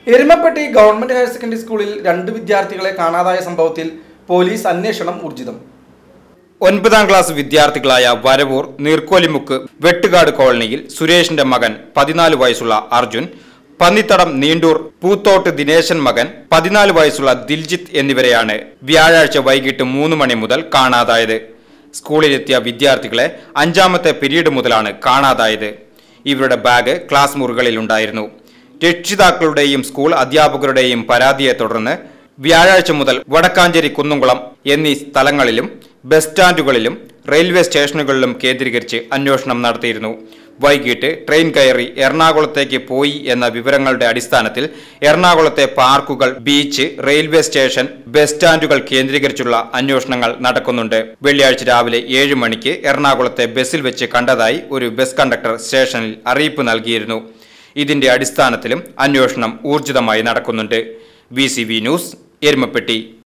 Erumapetty government higher secondary സ്കൂളിൽ രണ്ട് വിദ്യാർത്ഥികളെ കാണാതായ സംഭവത്തിൽ പോലീസ് അന്വേഷണം ഊർജിതം ഒൻപതാം ക്ലാസ് വിദ്യാർത്ഥികളായ വരവൂർ നീർക്കോലിമുക്ക് വെട്ടുകാട് കോളനിയിൽ സുരേഷിന്റെ മകൻ പതിനാല് വയസ്സുള്ള അർജുൻ പന്നിത്തടം നീണ്ടൂർ പൂത്തോട്ട് ദിനേശൻ മകൻ പതിനാല് വയസ്സുള്ള ദിൽജിത്ത് എന്നിവരെയാണ് വ്യാഴാഴ്ച വൈകിട്ട് മൂന്ന് മണി മുതൽ കാണാതായത് സ്കൂളിലെത്തിയ വിദ്യാർത്ഥികളെ അഞ്ചാമത്തെ പിരീഡ് മുതലാണ് കാണാതായത് ഇവരുടെ ബാഗ് ക്ലാസ് മുറികളിലുണ്ടായിരുന്നു രക്ഷിതാക്കളുടെയും സ്കൂൾ അധ്യാപകരുടെയും പരാതിയെ തുടർന്ന് വ്യാഴാഴ്ച മുതൽ വടക്കാഞ്ചേരി കുന്നുംകുളം എന്നീ സ്ഥലങ്ങളിലും ബസ് സ്റ്റാൻഡുകളിലും റെയിൽവേ സ്റ്റേഷനുകളിലും കേന്ദ്രീകരിച്ച് അന്വേഷണം നടത്തിയിരുന്നു വൈകിട്ട് ട്രെയിൻ കയറി എറണാകുളത്തേക്ക് പോയി എന്ന വിവരങ്ങളുടെ അടിസ്ഥാനത്തിൽ എറണാകുളത്തെ പാർക്കുകൾ ബീച്ച് റെയിൽവേ സ്റ്റേഷൻ ബസ് സ്റ്റാൻഡുകൾ കേന്ദ്രീകരിച്ചുള്ള അന്വേഷണങ്ങൾ നടക്കുന്നുണ്ട് വെള്ളിയാഴ്ച രാവിലെ ഏഴ് മണിക്ക് എറണാകുളത്തെ ബസ്സിൽ വെച്ച് കണ്ടതായി ഒരു ബസ് കണ്ടക്ടർ സ്റ്റേഷനിൽ അറിയിപ്പ് നൽകിയിരുന്നു ഇതിന്റെ അടിസ്ഥാനത്തിലും അന്വേഷണം ഊർജിതമായി നടക്കുന്നുണ്ട് വി ന്യൂസ് എരുമപ്പെട്ടി